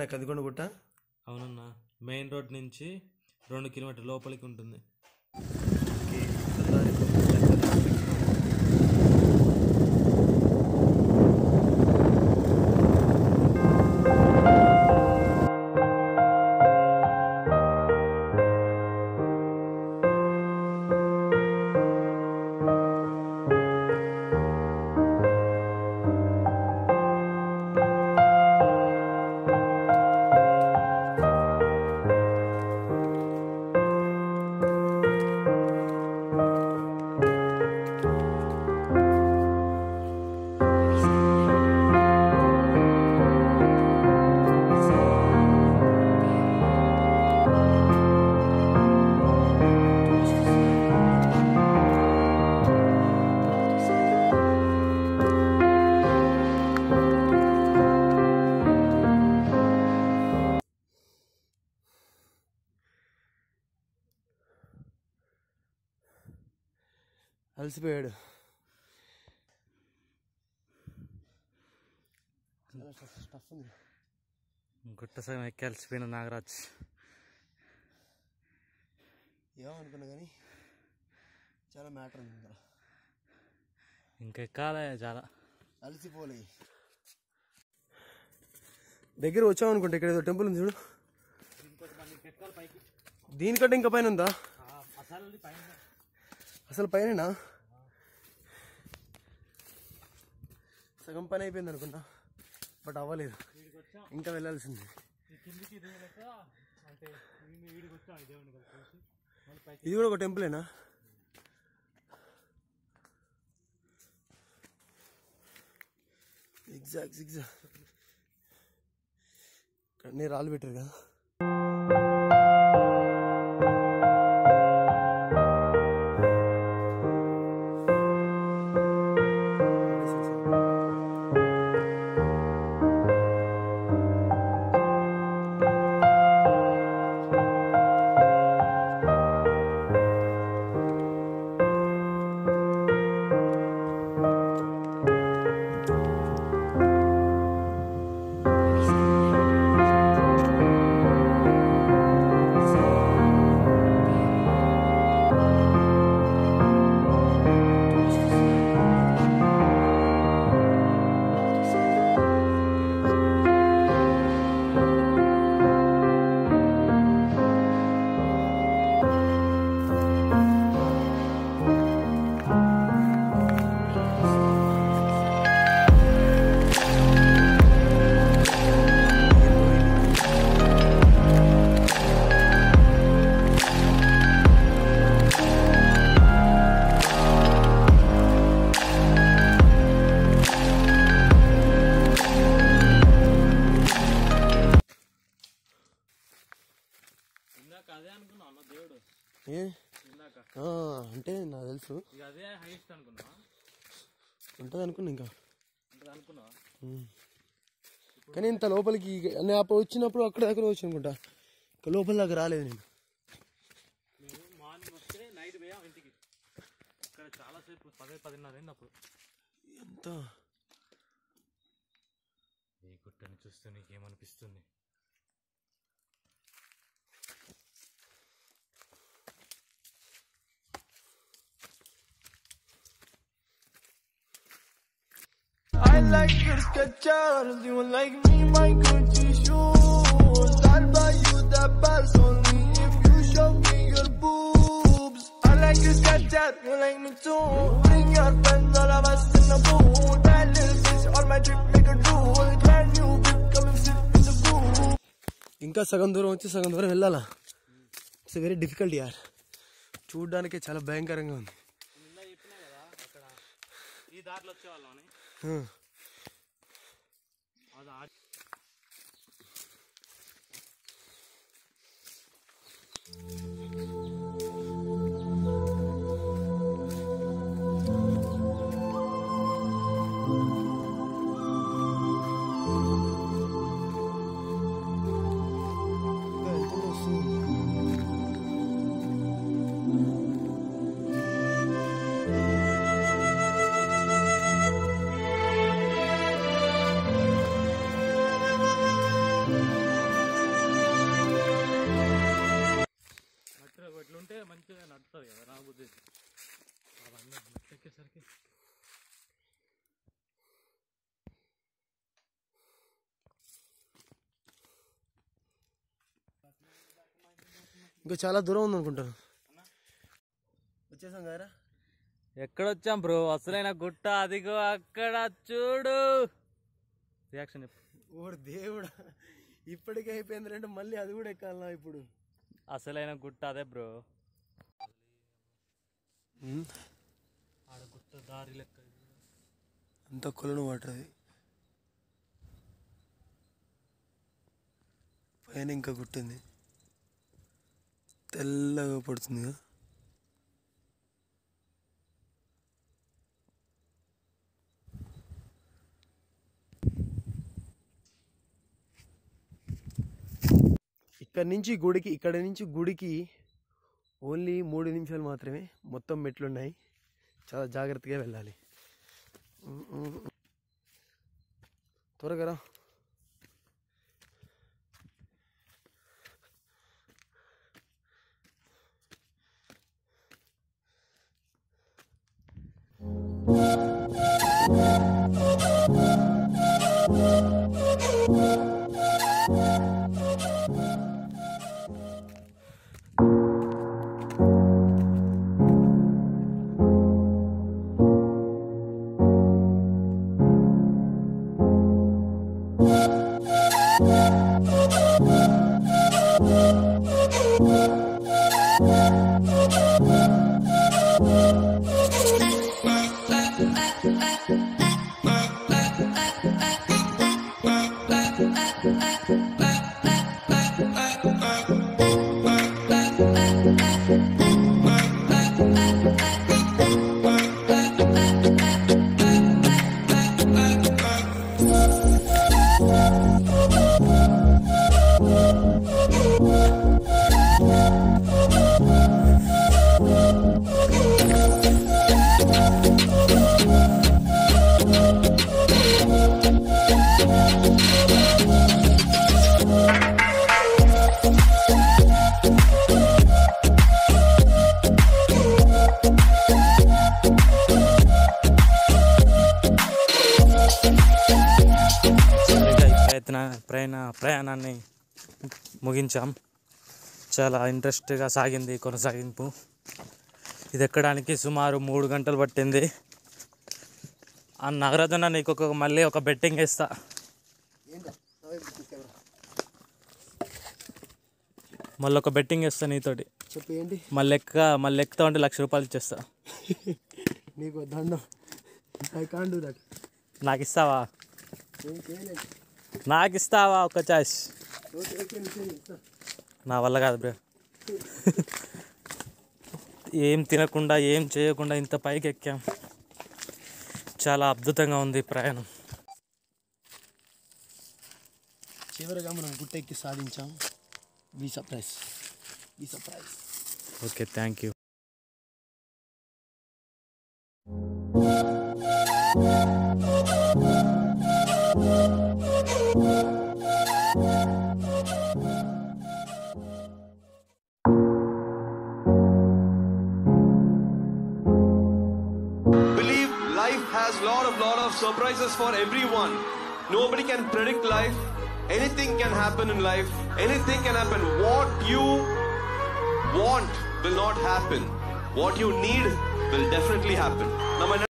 కందికొండ గుట్ట అవునన్నా main road నుంచి రెండు కిలోమీటర్ లోపలికి ఉంటుంది ఓకే తెల్లారి దగ్గర అలసిపోయాడు స్టఫ్ ఉంది గుట్ట సగం ఎక్కాల్సిపోయిన నాగరాజ్ ఏమనుకున్నా కానీ చాలా మ్యాటర్ ఉంది ఇందులో ఇంకా ఎక్కాలే చాలా అలసిపోలే దగ్గర వచ్చామనుకుంటా ఇక్కడ ఏదో టెంపుల్ ఉంది చూడు దీనికంటే ఇంకా పైన ఉందా అసలు పైన సగం పని అయిపోయింది అనుకున్నా బట్ అవ్వలేదు ఇంకా వెళ్ళాల్సింది ఇది కూడా ఒక టెంపులేనా ఎగ్జాక్ట్ ఎగ్జాక్ట్ కన్నీ రాళ్ళు పెట్టారు కదా ఇందాక అదే అనుకున్నావు అన్న దేవుడు ఏ ఇందాక ఆ, అంటే నాకు తెలుసు ఇక అదే హైయెస్ట్ అనుకున్నావా ఉంటుంది అనుకున్నా ఇంకా అంటే అనుకున్నావా ఉమ్. కానీ ఇంత లోపలికి నేను అప్పుడు వచ్చినప్పుడు అక్కడ దగ్గర వచ్చి అనుకుంటా ఇంకా లోపల దాకా రాలేదు నేను మేము మార్నింగ్ వస్తే నైట్ పోయాం ఇంటికి ఇక్కడ చాలాసేపు పదే పదిన్నర అయింది అప్పుడు ఎంత ఈ గుట్టని చూస్తే నీకేమనిపిస్తుంది I like your Skechers, you like me, my Gucci shoes. I'll buy you the best only if you show me your boobs. I like your Skechers, you like me too. Bring your friends, all of us in the booth. That little bitch on my trip, make a drool. Brand new whip, come and sit in the booth. ఇంకా సగం దూరం వచ్చి సగం దూరం వెళ్ళాలా it's very difficult యార్ చూడడానికే చాలా భయంకరంగా ఉంది నిన్న చెప్పినా కదా అక్కడ ఈ దారిలో వచ్చేవాళ్ళం అని ఆ. అది ఆ- ఇంకా వెళ్తుంటే వస్తుంది I ఇంకా చాలా దూరం ఉంది అనుకుంటాను వచ్చేసాం కదరా ఎక్కడొచ్చాం బ్రో అసలైన గుట్ట అదిగో అక్కడ చూడు రియాక్షన్ చెప్పు ఓడు దేవుడా ఇప్పటికే అయిపోయింది అంటే మళ్ళీ అది కూడా ఎక్కాలనా ఇప్పుడు అసలైన గుట్ట అదే బ్రో ఆడ గుట్ట దారి లెక్క అంత కొలను వాటర్ అది పైన ఇంకా గుట్టుంది తెల్లగా పడుతుంది కదా ఇక్కడ నుంచి గుడికి ఇక్కడ నుంచి గుడికి ఓన్లీ మూడు నిమిషాలు మాత్రమే మొత్తం మెట్లున్నాయి చాలా జాగ్రత్తగా వెళ్ళాలి త్వరగా రా సరిగా ఈ ప్రయత్న ప్రయాణ ప్రయాణాన్ని ముగించాం చాలా ఇంట్రెస్ట్గా సాగింది కొనసాగింపు ఇది ఎక్కడానికి సుమారు మూడు గంటలు పట్టింది ఆ నగరాజన్న నీకు ఒక మళ్ళీ ఒక బెట్టింగ్ వేస్తా మళ్ళీ ఒక బెట్టింగ్ వేస్తా నీతోటి చెప్పు ఏంటి మళ్ళీ ఎక్క మళ్ళీ ఎక్కుతా ఉంటే లక్ష రూపాయలు ఇచ్చేస్తా నీకు దండం ఐ కాన్ డూ దట్ నాకు ఇస్తావా నాకు ఇస్తావా ఒక ఛాయిస్ నా వల్ల కాదు బ్రో ఏం తినకుండా ఏం చేయకుండా ఇంత పైకి ఎక్కాం చాలా అద్భుతంగా ఉంది ప్రయాణం చివరిగా మనం గుట్టెక్కి సాధించాం we surprise we surprise okay thank you Believe life has lot of lot of surprises for everyone. Nobody can predict life. Anything can happen in life. Anything can happen. What you want will not happen. What you need will definitely happen. நம்ம